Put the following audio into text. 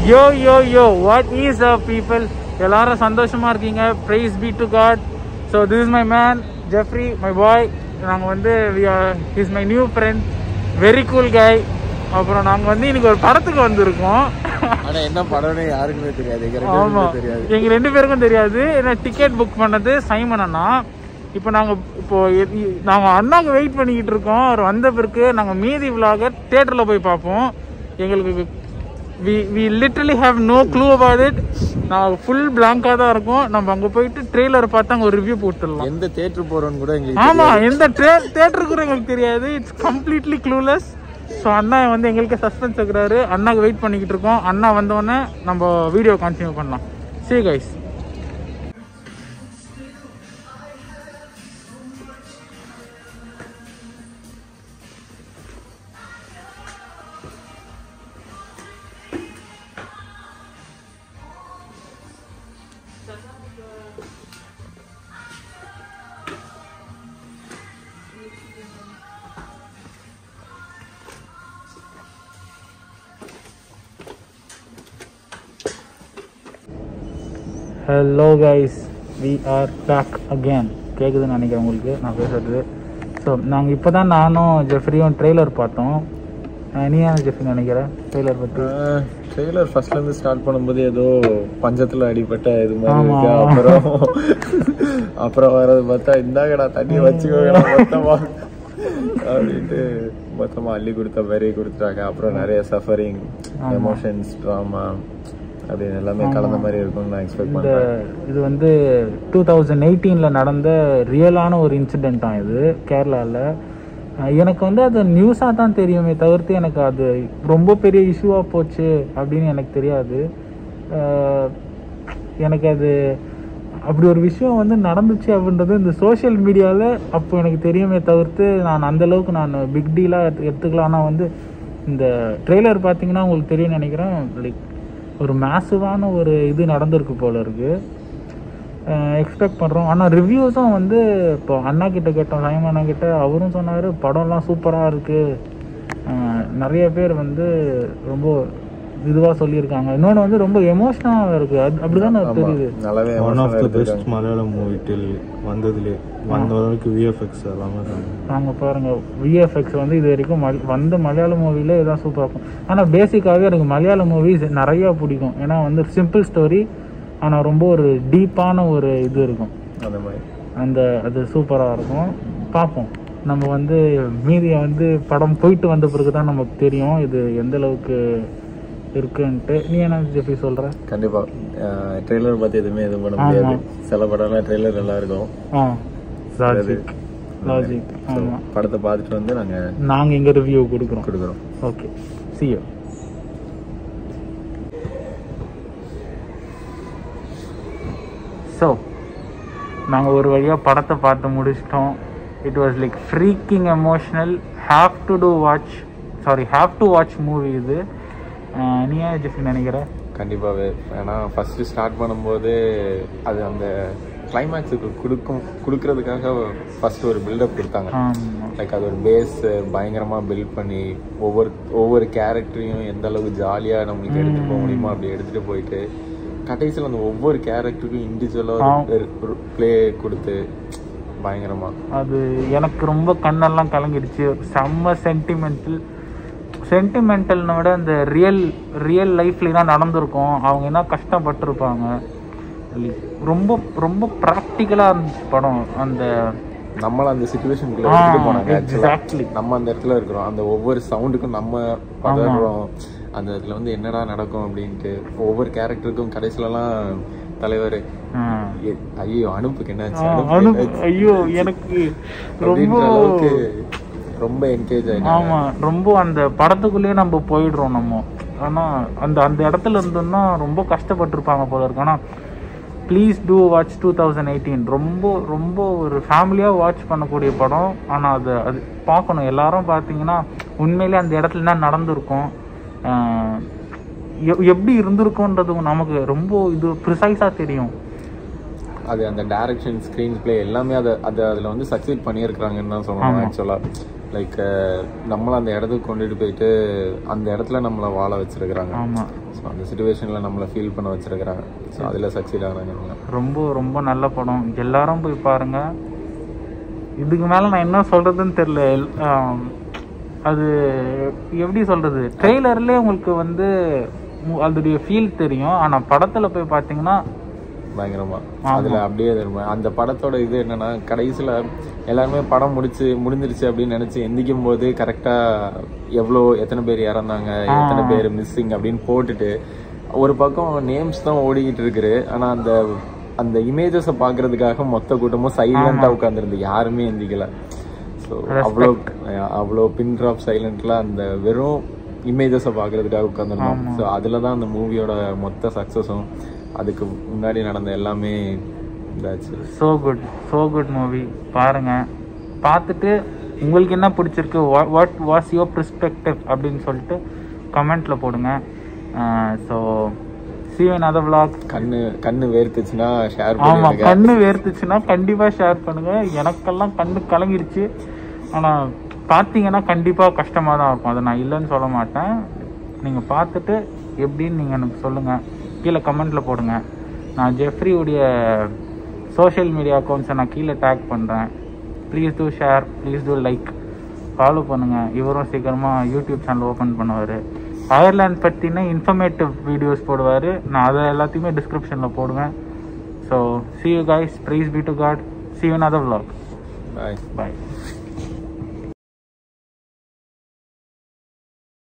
Yo yo yo what is a people எல்லாரும் சந்தோஷமா இருக்கீங்க praise be to God so this is my man Jeffrey my boy நாங்கள் வந்து is my new friend very cool guy அப்புறம் நாங்கள் வந்து இன்னைக்கு ஒரு படத்துக்கு வந்திருக்கோம் ஆனா என்ன படம்னு யாருக்குமே தெரியாது எங்க ரெண்டு ஆமா பேருக்குமே தெரியாது எங்க ரெண்டு பேருக்கும் தெரியாது ஏன்னா டிக்கெட் புக் பண்ணது சைமன் அண்ணா இப்போ நாங்க இப்போ எ- இ- நாங்க அண்ணாக்கு வெயிட் பண்ணிக்கிட்டு இருக்கோம் அவர் வந்த பிறகு நாங்க மீதி விழாக தியேட்டர்ல போய் பார்ப்போம் எங்களுக்கு we we literally have no clue about it நான் ஃபுல் பிளாங்காக தான் இருக்கும் நம்ம அங்கே போயிட்டு ட்ரெய்லர் பார்த்து அங்கே ஒரு ரிவ்யூ போட்டுடலாம் எந்த தேட்டர் போறோம்னு கூட எங்களுக்கு ஆமா எந்த தேட்டருக்கு கூட எங்களுக்கு தெரியாது இட்ஸ் கம்ப்ளீட்லி க்ளூலெஸ் ஸோ அண்ணா வந்து எங்களுக்கு சஸ்பென்ஸ் இருக்கிறாரு அண்ணாக்கு வெயிட் பண்ணிக்கிட்டு இருக்கோம் அண்ணா வந்தோடனே நம்ம வீடியோ கண்டினியூ பண்ணலாம் சரி guys hello guys we are back again கேட்குதுன்னு நினைக்கிறேன் உங்களுக்கு நான் பேசுறது ஸோ நாங்கள் இப்போ தான் நானும் ஜெஃப்ரியும் ட்ரெய்லர் பார்த்தோம் அஹ் நீ ஏன் ஜெஃப்ரி நினைக்கிறேன் ட்ரெய்லர் பற்றி ட்ரெய்லர் ஃபர்ஸ்ட்ல இருந்து ஸ்டார்ட் பண்ணும்போது ஏதோ பஞ்சத்துல அடிபட்ட இது மாதிரி ஆமா. இருக்கு அப்புறம் அப்புறம் வரது பார்த்தா இந்தாங்கடா தண்ணி வச்சுக்கோங்கடா மொத்தமா அப்படின்ட்டு மொத்தமா அள்ளி கொடுத்த மாதிரி கொடுத்துட்டாங்க அப்புறம் நிறைய சஃபரிங் எமோஷன்ஸ் ட்ராமா அப்படின்னு எல்லாமே கலந்த மாதிரி இருக்கும்னு நான் எக்ஸ்பெக்ட் இந்த பண்றேன் இது வந்து டூ தௌசண்ட் எயிட்டீனில் நடந்த ரியலான ஒரு இன்சிடென்ட் தான் இது கேரளாவில் எனக்கு வந்து அது நியூஸாக தான் தெரியுமே தவிர்த்து எனக்கு அது ரொம்ப பெரிய இஷ்யூவாக போச்சு அப்படின்னு எனக்கு தெரியாது அஹ், எனக்கு அது அப்படி ஒரு விஷயம் வந்து நடந்துச்சு அப்படின்றது இந்த சோஷியல் மீடியாவில் அப்போ எனக்கு தெரியுமே தவிர்த்து நான் அந்த அளவுக்கு நான் பிக் டீலாக எடுத்துக்கலாம் ஆனால் வந்து இந்த ட்ரெய்லர் பார்த்தீங்கன்னா உங்களுக்கு தெரியும்னு நினைக்கிறேன் லைக் ஒரு மேசிவான ஒரு இது நடந்திருக்கு போல இருக்கு எக்ஸ்பெக்ட் பண்ணுறோம் ஆனால் ரிவ்யூஸும் வந்து இப்போ அண்ணா கிட்ட கேட்டோம் சாயம் அண்ணா கிட்ட அவரும் சொன்னார் படம்லாம் சூப்பராக இருக்குது நிறைய பேர் வந்து ரொம்ப இதுவாக சொல்லியிருக்காங்க இன்னொன்று வந்து ரொம்ப எமோஷனாக இருக்குது அது அப்படிதான் தெரியுது நல்லாவே one of the emotional best எடுத்திருக்காங்க. மலையாளம் மூவி டில் வந்ததுலே வந்த அளவுக்கு விஎஃப்எக்ஸ் எல்லாமே செம்ம. நாங்கள் பாருங்க விஎஃப்எக்ஸ் வந்து இது வரைக்கும் மல் வந்த மலையாள மூவில இதான் சூப்பராக இருக்கும் ஆனால் பேசிக்காகவே எனக்கு மலையாள மூவிஸ் நிறையா பிடிக்கும் ஏன்னா வந்து சிம்பிள் ஸ்டோரி ஆனால் ரொம்ப ஒரு டீப்பான ஒரு இது இருக்கும் அந்த மாதிரி அந்த அது சூப்பராக இருக்கும் பார்ப்போம் நம்ம வந்து மீதியை வந்து படம் போயிட்டு வந்த பிறகு தான் நமக்கு தெரியும் இது எந்த அளவுக்கு இருக்குன்ட்டு நீ என்ன ஜெஃபி சொல்கிற கண்டிப்பா ட்ரெய்லர் பார்த்து எதுவுமே எதுவும் பண்ண முடியாது சில படம்லாம் ட்ரெய்லர் நல்லா இருக்கும் ஆ லாஜிக் லாஜிக் So, ஆமாம் படத்தை பார்த்துட்டு வந்து நாங்க நாங்கள் இங்கே ரிவ்யூ கொடுக்குறோம் கொடுக்குறோம் ஓகே see you ஸோ நாங்கள் ஒரு வழியாக படத்தை பார்த்து முடிச்சிட்டோம் it was like freaking emotional have to to watch sorry have to watch movie இது அஹ் நீ ஏன் ஜெஃபி நினைக்கிற கண்டிப்பாவே ஏன்னா ஃபர்ஸ்ட் ஸ்டார்ட் பண்ணும்போது அது அந்த கிளைமேக்ஸுக்கு கொடுக்கும் கொடுக்கறதுக்காக ஃபர்ஸ்ட் ஒரு பில்டப் கொடுத்தாங்க ஆமாம் லைக் அது ஒரு பேஸ் பயங்கரமா பில்ட் பண்ணி ஒவ்வொரு ஒவ்வொரு கேரக்டரையும் எந்த அளவுக்கு ஜாலியா நம்மளுக்கு எடுத்துட்டு போக முடியுமோ அப்படி எடுத்துட்டு போயிட்டு கடைசியில் அந்த ஒவ்வொரு கேரக்டருக்கும் இண்டிவிஜுவலாக ஒரு ப்ளே கொடுத்து பயங்கரமா அது எனக்கு ரொம்ப கண்ணெல்லாம் கலங்கிடுச்சு செம்ம சென்டிமெண்டல் சென்டிமெண்டல்னை விட இந்த ரியல் ரியல் லைஃப்ல தான் நடந்திருக்கும் அவங்க என்ன கஷ்டப்பட்டிருப்பாங்க Like, ரொம்ப ரொம்ப ப்ராக்டிக்கலாக இருந்துச்சு படம் அந்த நம்மள அந்த சுச்சுவேஷனுக்குள்ள ஆ, எடுத்துட்டு போனாங்க ஆக்சுவலா exactly. நம்ம அந்த இடத்துல இருக்கிறோம் அந்த ஒவ்வொரு சவுண்டுக்கும் நம்ம பதறோம் அந்த இடத்துல வந்து என்னடா நடக்கும் அப்படின்ட்டு ஒவ்வொரு கேரக்டருக்கும் கடைசிலலாம் தலைவர் ஆ. எ- ஐயோ அனுப்புக்கு என்னாச்சு ஆ, அனுப்புக்கு அனு- என்னாச்சு? ஐயோ எனக்கு ரொம்ப அப்படின்ற அளவுக்கு ரொம்ப என்கேஜ் ஆயிட்டாங்க ஆமா ரொம்ப அந்த படத்துக்குள்ளேயே நம்ம போயிடுறோம் நம்ம ஆனா அந்த அந்த இடத்துல இருந்தோம்னா ரொம்ப கஷ்டப்பட்டிருப்பாங்க போல இருக்கு ஆனா please do watch two thousand eighteen ரொம்ப ரொம்ப ஒரு ஃபேமிலியாக வாட்ச் பண்ணக்கூடிய படம் ஆனால் அது அது பார்க்கணும் எல்லாரும் பார்த்தீங்கன்னா உண்மையிலே அந்த இடத்துல என்ன நடந்திருக்கும் ஆஹ் எ- எப்படி இருந்திருக்கும்ன்றது நமக்கு ரொம்ப இது ப்ரிசைஸாக தெரியும் அது அந்த டைரக்ஷன் ஸ்க்ரீன் ப்ளே எல்லாமே அதை அது அதில் வந்து சக்சீட் பண்ணியிருக்கிறாங்கன்னு தான் சொல்லணும் ஆக்சுவலாக லைக் நம்மள அந்த இடத்துக்கு கொண்டுட்டு போயிட்டு அந்த இடத்துல நம்மளை வாழ வச்சிருக்கிறாங்க ஆமா ஸோ அந்த சுச்சுவேஷனில் நம்மளை ஃபீல் பண்ண வச்சிருக்கிறாங்க ஸோ அதில் சக்சீட் ஆனாங்க ரொம்ப ரொம்ப நல்ல படம் எல்லாரும் போய் பாருங்க இதுக்கு மேல நான் என்ன சொல்றதுன்னு தெரியல எல்- ஆம், அது எப்படி சொல்றது ட்ரெய்லர்லேயே உங்களுக்கு வந்து மு- அதோடைய ஃபீல் தெரியும் ஆனா படத்துல போய் பார்த்தீங்கன்னா பயங்கரமா அதுல அப்படியே இருக்கும். அந்த படத்தோட இது என்னன்னா கடைசியில எல்லாருமே படம் முடிச்சு முடிஞ்சிருச்சு அப்படின்னு நினைச்சு எந்திக்கும் போது கரெக்டா எவ்வளோ எத்தனை பேர் இறந்தாங்க எத்தனை பேர் மிஸ்ஸிங் அப்படின்னு போட்டுட்டு ஒரு பக்கம் நேம்ஸ் தான் ஓடிக்கிட்டு இருக்குது ஆனா அந்த அந்த இமேஜஸை பாக்குறதுக்காக மொத்த கூட்டமும் சைலண்டா உட்காந்துருந்து யாருமே எந்திக்கல ஸோ அவ்வளோ அவ்வளோ பின் ட்ராப் சைலண்ட்ல அந்த வெறும் இமேஜஸை பார்க்கறதுக்காக உட்காந்துருந்தோம் ஸோ அதில் தான் அந்த மூவியோட மொத்த சக்ஸஸும் அதுக்கு முன்னாடி நடந்த எல்லாமே இதாச்சு so good so good movie பாருங்க பார்த்துட்டு உங்களுக்கு என்ன பிடிச்சிருக்கு வாட் வாஸ் யுவர் பெர்ஸ்பெக்டிவ் அப்படின்னு சொல்லிட்டு கமெண்ட்ல போடுங்க so see you in other vlog கண்ணு கண்ணு வேர்த்துச்சுன்னா ஷேர் ஆமா பண்ணிடுங்க கண்ணு வேர்த்துச்சுன்னா கண்டிப்பா ஷேர் பண்ணுங்க எனக்கெல்லாம் கண்ணு கலங்கிருச்சு ஆனா பார்த்தீங்கன்னா கண்டிப்பா கஷ்டமா தான் இருக்கும் அதை நான் இல்லைன்னு சொல்ல மாட்டேன் நீங்க பார்த்துட்டு எப்படின்னு நீங்க எனக்கு சொல்லுங்க கீழே கமெண்ட்ல போடுங்க நான் ஜெஃப்ரியுடைய சோஷியல் மீடியா அக்கௌண்ட்ஸை நான் கீழே டேக் பண்றேன் please do share please do like follow பண்ணுங்க இவரும் சீக்கிரமா யூடியூப் சேனல் ஓப்பன் பண்ணுவார் அயர்லாந்து பற்றின இன்ஃபர்மேட்டிவ் வீடியோஸ் போடுவார் நான் அதை எல்லாத்தையுமே டிஸ்கிரிப்ஷனில் போடுவேன் so see you guys praise be to god see you in another vlog bye bye